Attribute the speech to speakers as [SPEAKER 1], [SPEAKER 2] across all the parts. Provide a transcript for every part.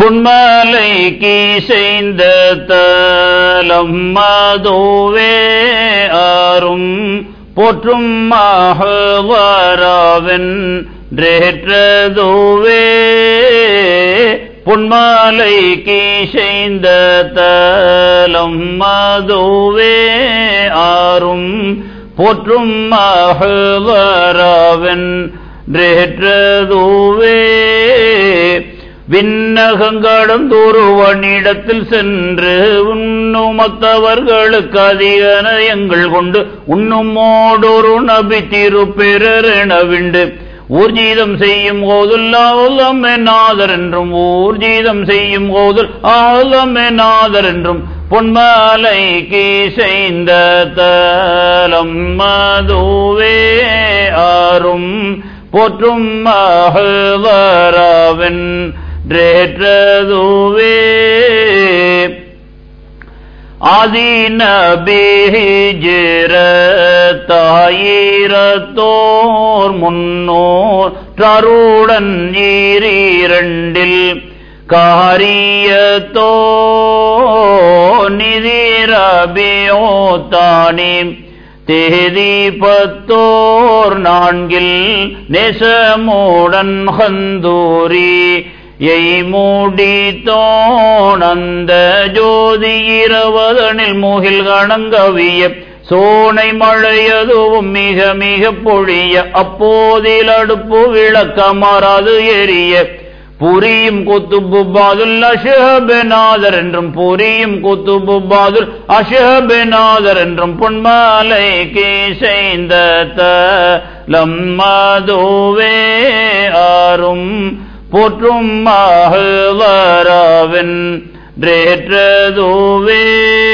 [SPEAKER 1] புன்மலை கீசைந்த தலம் மதுவே ஆறும் போற்றும் மகவரவன் ரேற்றதுவே பொன்மாலை கீசைந்த தலம் மதுவே ஆறும் போற்றும் மகவரவன் ரேற்றதுவே விண்ணகங்கடம் தூருவனிடத்தில் சென்று உண்ணுமத்தவர்களுக்கு அதிக நயங்கள் கொண்டு உண்ணுமோடொரு நபி திருப்பெறெனவிண்டு ஊர்ஜீதம் செய்யும் போதில் ஆலமே நாதர் என்றும் ஊர்ஜீதம் செய்யும் போதில் ஆலமே நாதர் என்றும் பொன்மாலை கீசைந்த தலம் மதுவே ஆறும் போற்றும் மகவரவன் ரேற்றதுவே ஆதீனபீஜிர தாயிரத்தோர் முன்னோர் தருடன் ஈரீரண்டில் காரியத்தோ நிதிரபியோ தானே தேதி பத்தோர் நான்கில் நெசமுடன் ஹந்தூரி எய் மூடித்தோணந்த ஜோதி இருவதனில் முகில் கணங்கவிய சோனை மழையதுவும் மிக மிக பொழிய அப்போதில் அடுப்பு விளக்கமாறாது எரிய புரியும் குத்துபுபாதுல் அஷபெனாதர் என்றும் புரியும் குத்துபுபாதுல் அஷபெனாதர் என்றும் பொன்மாலை கேசைந்த லம்மதுவே ஆறும் போற்றும் மகவரவன் ரேற்றதுவே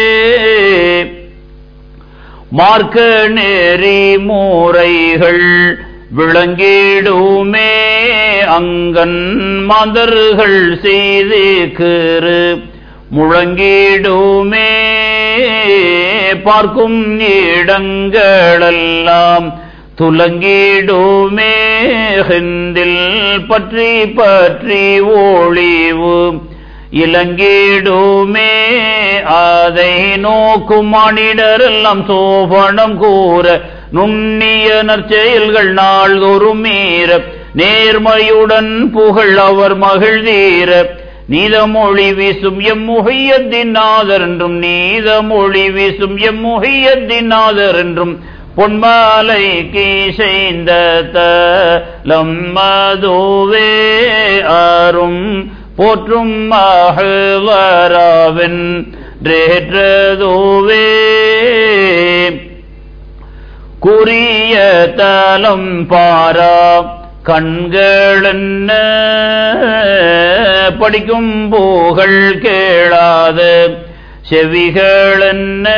[SPEAKER 1] மார்க்க நெறி மூரைகள் விளங்கிடுமே அங்கன் மதர்கள் செய்து கரு முழங்கிடுமே பார்க்கும் இடங்களெல்லாம் துலங்கிடுமே ஹிந்தில் பற்றி பற்றி ஒளிவு இலங்கிடுமே அதை நோக்கும் மனிதரெல்லாம் சோபனம் கூற நுண்ணிய நற்செயல்கள் நாள்தோறும் மீற நேர்மையுடன் புகழ் அவர் மகிழ்தீர நீதமொழி வீசும் எம் முகையத்தின் நாதர் என்றும் நீதமொழி வீசும் எம் முகையத்தின் நாதர் என்றும் பொன்மாலை கீசைந்த லம்மதுவே ஆறும் போற்றும் மகவரவன் ரேற்றதுவே குறிய தலம் பாரா கண்களென்ன படிக்கும் புகழ் கேளாத செவிகளென்ன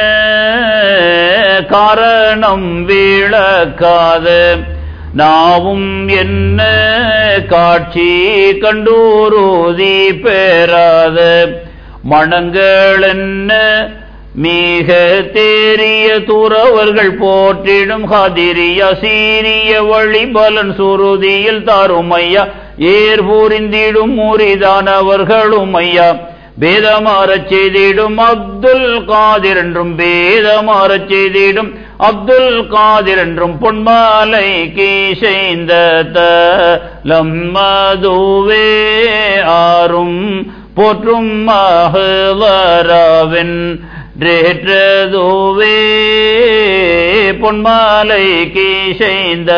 [SPEAKER 1] காரணம் விளக்காத நாவும் என்ன காட்சி கண்டூரோதி பெறாத மனங்கள் என்ன மிக தேறிய துறவர்கள் போற்றிடும் ஹதிரிய சீரிய வழிபலன் சுருதியில் தாருமையா ஏர் புரிந்திடும் முறிதானவர்களும் ஐயா பேதமாறச் செய்திடும் அப்துல் காதிர் என்றும் பேதமாறச் செய்திடும் அப்துல் காதிர் என்றும் பொன்மாலை கீசைந்த லம்மதுவே ஆறும் போற்றும் மகவரவன் ரேற்றதுவே பொன்மாலை கீசைந்த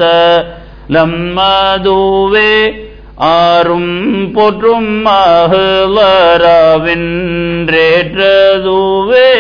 [SPEAKER 1] லம்மதுவே ஆறும் போற்றும் மகவரவின் ரேற்றதுவே